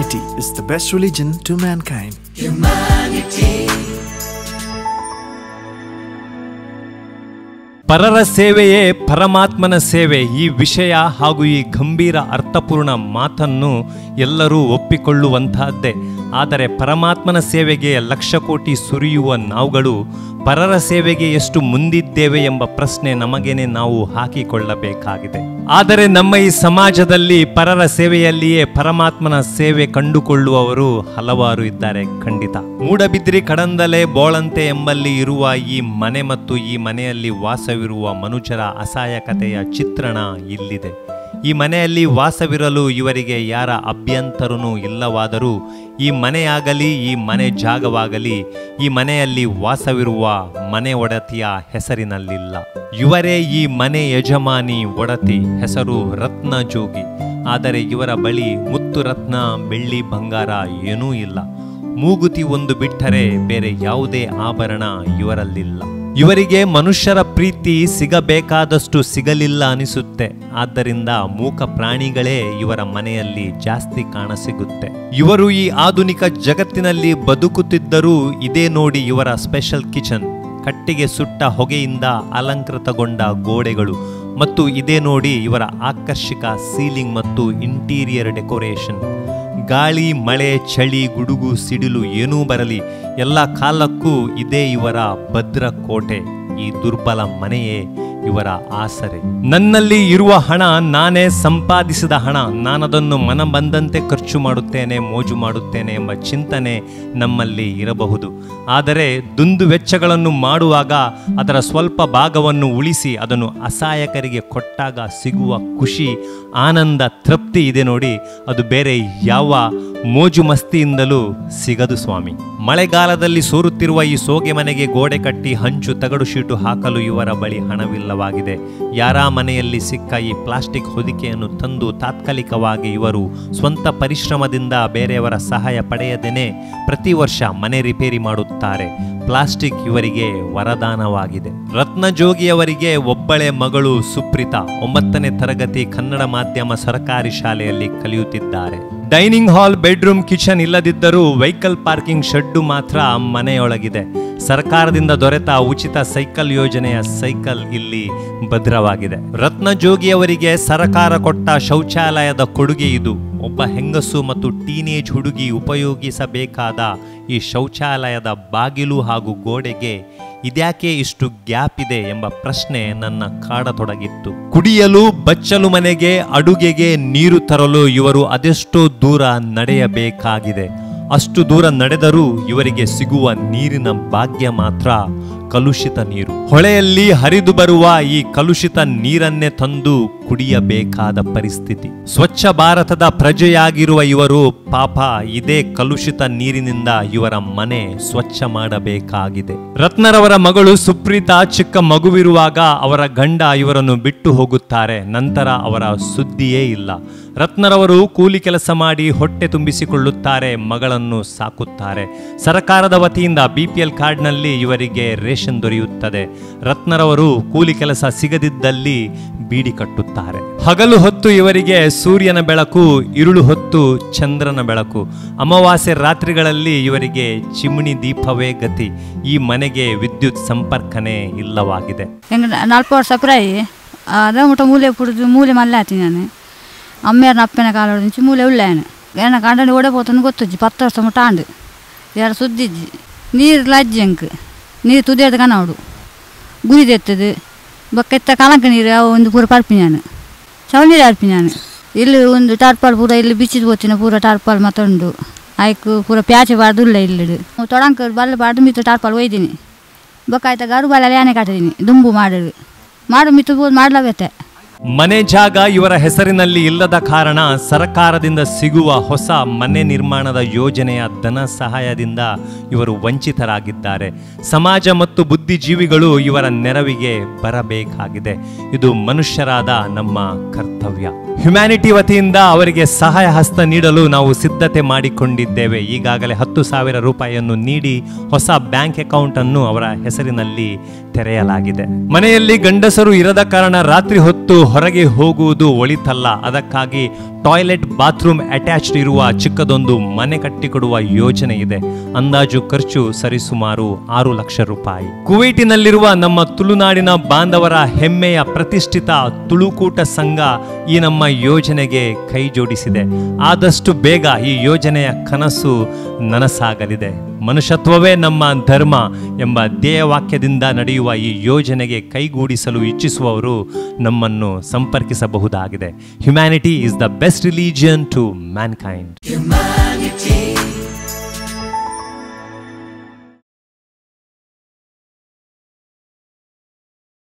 Humanity is the best religion to mankind. ಪರರ ಸೇವೆಯೇ ಪರಮಾತ್ಮನ ಸೇವೆ ಈ ವಿಷಯ ಹಾಗೂ ಈ ಗಂಭೀರ ಅರ್ಥಪೂರ್ಣ ಮಾತನ್ನು ಎಲ್ಲರೂ ಒಪ್ಪಿಕೊಳ್ಳುವಂತಹದ್ದೇ ಆದರೆ ಪರಮಾತ್ಮನ ಸೇವೆಗೆ ಲಕ್ಷ ಕೋಟಿ ಸುರಿಯುವ ನಾವುಗಳು ಪರರ ಸೇವೆಗೆ ಎಷ್ಟು ಮುಂದಿದ್ದೇವೆ ಎಂಬ ಪ್ರಶ್ನೆ ನಮಗೇನೆ ನಾವು ಹಾಕಿಕೊಳ್ಳಬೇಕಾಗಿದೆ ಆದರೆ ನಮ್ಮ ಈ ಸಮಾಜದಲ್ಲಿ ಪರರ ಸೇವೆಯಲ್ಲಿಯೇ ಪರಮಾತ್ಮನ ಸೇವೆ ಕಂಡುಕೊಳ್ಳುವವರು ಹಲವಾರು ಇದ್ದಾರೆ ಖಂಡಿತ ಮೂಡಬಿದ್ರಿ ಕಡಂದಲೆ ಬೋಳಂತೆ ಎಂಬಲ್ಲಿ ಇರುವ ಈ ಮನೆ ಮತ್ತು ಈ ಮನೆಯಲ್ಲಿ ವಾಸವಿರುವ ಮನುಷ್ಯರ ಅಸಹಾಯಕತೆಯ ಚಿತ್ರಣ ಇಲ್ಲಿದೆ ಈ ಮನೆಯಲ್ಲಿ ವಾಸವಿರಲು ಇವರಿಗೆ ಯಾರ ಅಭ್ಯಂತರನೂ ಇಲ್ಲವಾದರೂ ಈ ಮನೆಯಾಗಲಿ ಈ ಮನೆ ಜಾಗವಾಗಲಿ ಈ ಮನೆಯಲ್ಲಿ ವಾಸವಿರುವ ಮನೆ ಒಡತಿಯ ಹೆಸರಿನಲ್ಲಿಲ್ಲ ಇವರೇ ಈ ಮನೆ ಯಜಮಾನಿ ಒಡತಿ ಹೆಸರು ರತ್ನ ಜೋಗಿ ಆದರೆ ಇವರ ಬಳಿ ಮುತ್ತು ರತ್ನ ಬೆಳ್ಳಿ ಬಂಗಾರ ಏನೂ ಇಲ್ಲ ಮೂಗುತಿ ಒಂದು ಬಿಟ್ಟರೆ ಬೇರೆ ಯಾವುದೇ ಆಭರಣ ಇವರಲ್ಲಿಲ್ಲ ಇವರಿಗೆ ಮನುಷ್ಯರ ಪ್ರೀತಿ ಸಿಗಬೇಕಾದಷ್ಟು ಸಿಗಲಿಲ್ಲ ಅನಿಸುತ್ತೆ ಆದ್ದರಿಂದ ಮೂಕ ಪ್ರಾಣಿಗಳೇ ಇವರ ಮನೆಯಲ್ಲಿ ಜಾಸ್ತಿ ಕಾಣಸಿಗುತ್ತೆ ಇವರು ಈ ಆಧುನಿಕ ಜಗತ್ತಿನಲ್ಲಿ ಬದುಕುತ್ತಿದ್ದರೂ ಇದೇ ನೋಡಿ ಇವರ ಸ್ಪೆಷಲ್ ಕಿಚನ್ ಕಟ್ಟಿಗೆ ಸುಟ್ಟ ಹೊಗೆಯಿಂದ ಅಲಂಕೃತಗೊಂಡ ಗೋಡೆಗಳು ಮತ್ತು ಇದೇ ನೋಡಿ ಇವರ ಆಕರ್ಷಕ ಸೀಲಿಂಗ್ ಮತ್ತು ಇಂಟೀರಿಯರ್ ಡೆಕೋರೇಷನ್ ಗಾಳಿ ಮಳೆ ಚಳಿ ಗುಡುಗು ಸಿಡಿಲು ಏನೂ ಬರಲಿ ಎಲ್ಲ ಕಾಲಕ್ಕೂ ಇದೇ ಇವರ ಭದ್ರ ಕೋಟೆ ಈ ದುರ್ಬಲ ಮನೆಯೇ ಇವರ ಆಸರೆ ನನ್ನಲ್ಲಿ ಇರುವ ಹಣ ನಾನೇ ಸಂಪಾದಿಸಿದ ಹಣ ನಾನದನ್ನು ಮನ ಬಂದಂತೆ ಖರ್ಚು ಮಾಡುತ್ತೇನೆ ಮೋಜು ಮಾಡುತ್ತೇನೆ ಎಂಬ ಚಿಂತನೆ ನಮ್ಮಲ್ಲಿ ಇರಬಹುದು ಆದರೆ ದುಂದು ವೆಚ್ಚಗಳನ್ನು ಮಾಡುವಾಗ ಅದರ ಸ್ವಲ್ಪ ಭಾಗವನ್ನು ಉಳಿಸಿ ಅದನ್ನು ಅಸಹಾಯಕರಿಗೆ ಕೊಟ್ಟಾಗ ಸಿಗುವ ಖುಷಿ ಆನಂದ ತೃಪ್ತಿ ಇದೆ ನೋಡಿ ಅದು ಬೇರೆ ಯಾವ ಮೋಜು ಮಸ್ತಿಯಿಂದಲೂ ಸಿಗದು ಸ್ವಾಮಿ ಮಳೆಗಾಲದಲ್ಲಿ ಸೋರುತ್ತಿರುವ ಈ ಸೋಗೆ ಮನೆಗೆ ಗೋಡೆ ಕಟ್ಟಿ ಹಂಚು ತಗಡು ಶೀಟು ಹಾಕಲು ಇವರ ಬಳಿ ಹಣವಿಲ್ಲವಾಗಿದೆ ಯಾರ ಮನೆಯಲ್ಲಿ ಸಿಕ್ಕ ಈ ಪ್ಲಾಸ್ಟಿಕ್ ಹೊದಿಕೆಯನ್ನು ತಂದು ತಾತ್ಕಾಲಿಕವಾಗಿ ಇವರು ಸ್ವಂತ ಪರಿಶ್ರಮದಿಂದ ಬೇರೆಯವರ ಸಹಾಯ ಪಡೆಯದೇನೆ ಪ್ರತಿ ವರ್ಷ ಮನೆ ರಿಪೇರಿ ಮಾಡುತ್ತಾರೆ ಪ್ಲಾಸ್ಟಿಕ್ ಇವರಿಗೆ ವರದಾನವಾಗಿದೆ ರತ್ನಜೋಗಿಯವರಿಗೆ ಒಬ್ಬಳೆ ಮಗಳು ಸುಪ್ರೀತಾ ಒಂಬತ್ತನೇ ತರಗತಿ ಕನ್ನಡ ಮಾಧ್ಯಮ ಸರ್ಕಾರಿ ಶಾಲೆಯಲ್ಲಿ ಕಲಿಯುತ್ತಿದ್ದಾರೆ ಡೈನಿಂಗ್ ಹಾಲ್ ಬೆಡ್ರೂಮ್ ಕಿಚನ್ ಇಲ್ಲದಿದ್ದರೂ ವೆಹಿಕಲ್ ಪಾರ್ಕಿಂಗ್ ಶೆಡ್ಡು ಮಾತ್ರ ಮನೆಯೊಳಗಿದೆ ಸರ್ಕಾರದಿಂದ ದೊರೆತ ಉಚಿತ ಸೈಕಲ್ ಯೋಜನೆಯ ಸೈಕಲ್ ಇಲ್ಲಿ ಭದ್ರವಾಗಿದೆ ರತ್ನಜೋಗಿಯವರಿಗೆ ಸರ್ಕಾರ ಕೊಟ್ಟ ಶೌಚಾಲಯದ ಕೊಡುಗೆ ಇದು ಒಬ್ಬ ಹೆಂಗಸು ಮತ್ತು ಟೀನೇಜ್ ಹುಡುಗಿ ಉಪಯೋಗಿಸಬೇಕಾದ ಈ ಶೌಚಾಲಯದ ಬಾಗಿಲು ಹಾಗೂ ಗೋಡೆಗೆ ಇದ್ಯಾಕೆ ಇಷ್ಟು ಗ್ಯಾಪ್ ಇದೆ ಎಂಬ ಪ್ರಶ್ನೆ ನನ್ನ ಕಾಡತೊಡಗಿತ್ತು ಕುಡಿಯಲು ಬಚ್ಚಲು ಮನೆಗೆ ಅಡುಗೆಗೆ ನೀರು ತರಲು ಇವರು ಅದೆಷ್ಟೋ ದೂರ ನಡೆಯಬೇಕಾಗಿದೆ ಅಷ್ಟು ದೂರ ನಡೆದರೂ ಇವರಿಗೆ ಸಿಗುವ ನೀರಿನ ಭಾಗ್ಯ ಮಾತ್ರ ಕಲುಷಿತ ನೀರು ಹೊಳೆಯಲ್ಲಿ ಹರಿದು ಬರುವ ಈ ಕಲುಷಿತ ನೀರನ್ನೇ ತಂದು ಕುಡಿಯಬೇಕಾದ ಪರಿಸ್ಥಿತಿ ಸ್ವಚ್ಛ ಭಾರತದ ಪ್ರಜೆಯಾಗಿರುವ ಇವರು ಪಾಪ ಇದೇ ಕಲುಷಿತ ನೀರಿನಿಂದ ಇವರ ಮನೆ ಸ್ವಚ್ಛ ಮಾಡಬೇಕಾಗಿದೆ ರತ್ನರವರ ಮಗಳು ಸುಪ್ರೀತಾ ಚಿಕ್ಕ ಮಗುವಿರುವಾಗ ಅವರ ಗಂಡ ಇವರನ್ನು ಬಿಟ್ಟು ಹೋಗುತ್ತಾರೆ ನಂತರ ಅವರ ಸುದ್ದಿಯೇ ಇಲ್ಲ ರತ್ನರವರು ಕೂಲಿ ಕೆಲಸ ಮಾಡಿ ಹೊಟ್ಟೆ ತುಂಬಿಸಿಕೊಳ್ಳುತ್ತಾರೆ ಮಗಳನ್ನು ಸಾಕುತ್ತಾರೆ ಸರ್ಕಾರದ ವತಿಯಿಂದ ಬಿಪಿಎಲ್ ಕಾರ್ಡ್ನಲ್ಲಿ ಇವರಿಗೆ ರೇಷನ್ ದೊರೆಯುತ್ತದೆ ರತ್ನರವರು ಕೂಲಿ ಕೆಲಸ ಸಿಗದಿದ್ದಲ್ಲಿ ಬೀಡಿ ಕಟ್ಟುತ್ತಾರೆ ಹಗಲು ಹೊತ್ತು ಇವರಿಗೆ ಸೂರ್ಯನ ಬೆಳಕು ಇರುಳು ಹೊತ್ತು ಚಂದ್ರನ ಬೆಳಕು ಅಮಾವಾಸ್ಯೆ ರಾತ್ರಿಗಳಲ್ಲಿ ಇವರಿಗೆ ಚಿಮಣಿ ದೀಪವೇ ಗತಿ ಈ ಮನೆಗೆ ವಿದ್ಯುತ್ ಸಂಪರ್ಕನೇ ಇಲ್ಲವಾಗಿದೆ ಹೆಂಗೆ ನಾಲ್ಕು ವರ್ಷ ಪ್ರಾಯಿ ಅದೇ ಮುಟ್ಟ ಮೂಲೆ ಪುಡಿದು ಮೂಲೆ ಮಲ್ಲೆ ಆತಿ ನಾನು అమ్మేరు నప్పిన కాలం నుంచి మూలే ఉళ్ళాను ఏమైనా కంటని ఓడిపోతుంది ಗೊತ್ತಜ್ಜಿ ಪತ್ತು ವರ್ಷ ಮುಟ್ಟ ಆಂಡು ಎರಡು ಸುದ್ದಿಜ್ಜಿ ನೀರು ಲಜ್ಜಿ ಅಂಕ್ ನೀರು ತುದಿಯದ ಕನವಡು ಗುರಿದೆತ್ತದು ಬಕ್ಕೆತ್ತ ಕಲಂಕ ನೀರು ಅವು ಒಂದು ಪೂರ ಪರ್ಪಿ ನಾನು ಚವ ನೀರು ಅರ್ಪಿ ನಾನು ಇಲ್ಲಿ ಒಂದು ಟಾರ್ಪಾಲ್ ಪೂರ ಇಲ್ಲಿ ಬಿಚ್ಚಿದ ಹೋತಿನ ಪೂರ ಟಾರ್ಪಾಲ್ ಮತ್ತೊಂಡು ಆಯ್ಕು ಪೂರ ಪ್ಯಾಚೆ ಬಾರ್ದು ಇಲ್ಲ ಇಲ್ಲಿಡು ತೊಡಂಕ ಬಲ್ಲ ಬಾರ್ದು ಮಿತ್ತು ಟಾರ್ಪಾಲ್ ಒಯ್ದೀನಿ ಬೊಕ್ಕಾಯ್ತ ಗರು ಬಾಲ ಯಾನೆ ಕಾಟಿದೀನಿ ದುಂಬು ಮಾಡಿಡು ಮಾಡು ಮಿತ್ತು ಮಾಡ್ಲಬೇತೆ ಮನೆ ಜಾಗ ಇವರ ಹೆಸರಿನಲ್ಲಿ ಇಲ್ಲದ ಕಾರಣ ಸರ್ಕಾರದಿಂದ ಸಿಗುವ ಹೊಸ ಮನೆ ನಿರ್ಮಾಣದ ಯೋಜನೆಯ ಧನ ಸಹಾಯದಿಂದ ಇವರು ವಂಚಿತರಾಗಿದ್ದಾರೆ ಸಮಾಜ ಮತ್ತು ಬುದ್ಧಿಜೀವಿಗಳು ಇವರ ನೆರವಿಗೆ ಬರಬೇಕಾಗಿದೆ ಇದು ಮನುಷ್ಯರಾದ ನಮ್ಮ ಕರ್ತವ್ಯ ಹ್ಯುಮ್ಯಾನಿಟಿ ವತಿಯಿಂದ ಅವರಿಗೆ ಸಹಾಯ ಹಸ್ತ ನೀಡಲು ನಾವು ಸಿದ್ಧತೆ ಮಾಡಿಕೊಂಡಿದ್ದೇವೆ ಈಗಾಗಲೇ ಹತ್ತು ಸಾವಿರ ರೂಪಾಯಿಯನ್ನು ನೀಡಿ ಹೊಸ ಬ್ಯಾಂಕ್ ಅಕೌಂಟ್ ಅನ್ನು ಅವರ ಹೆಸರಿನಲ್ಲಿ ತೆರೆಯಲಾಗಿದೆ ಮನೆಯಲ್ಲಿ ಗಂಡಸರು ಇರದ ಕಾರಣ ರಾತ್ರಿ ಹೊತ್ತು ಹೊರಗೆ ಹೋಗುವುದು ಒಳಿತಲ್ಲ ಅದಕ್ಕಾಗಿ ಟಾಯ್ಲೆಟ್ ಬಾತ್ರೂಮ್ ಅಟ್ಯಾಚ್ಡ್ ಇರುವ ಚಿಕ್ಕದೊಂದು ಮನೆ ಕಟ್ಟಿಕೊಡುವ ಯೋಜನೆ ಇದೆ ಅಂದಾಜು ಖರ್ಚು ಸರಿಸುಮಾರು ಆರು ಲಕ್ಷ ರೂಪಾಯಿ ಕುವೈಟಿನಲ್ಲಿರುವ ನಮ್ಮ ತುಳುನಾಡಿನ ಬಾಂಧವರ ಹೆಮ್ಮೆಯ ಪ್ರತಿಷ್ಠಿತ ತುಳುಕೂಟ ಸಂಘ ಈ ನಮ್ಮ ಯೋಜನೆಗೆ ಕೈ ಜೋಡಿಸಿದೆ ಆದಷ್ಟು ಬೇಗ ಈ ಯೋಜನೆಯ ಕನಸು ನನಸಾಗಲಿದೆ ಮನುಷ್ಯತ್ವವೇ ನಮ್ಮ ಧರ್ಮ ಎಂಬ ಧ್ಯೇಯವಾಕ್ಯದಿಂದ ನಡೆಯುವ ಈ ಯೋಜನೆಗೆ ಕೈಗೂಡಿಸಲು ಇಚ್ಛಿಸುವವರು ನಮ್ಮನ್ನು ಸಂಪರ್ಕಿಸಬಹುದಾಗಿದೆ humanity is the best religion to mankind Humanity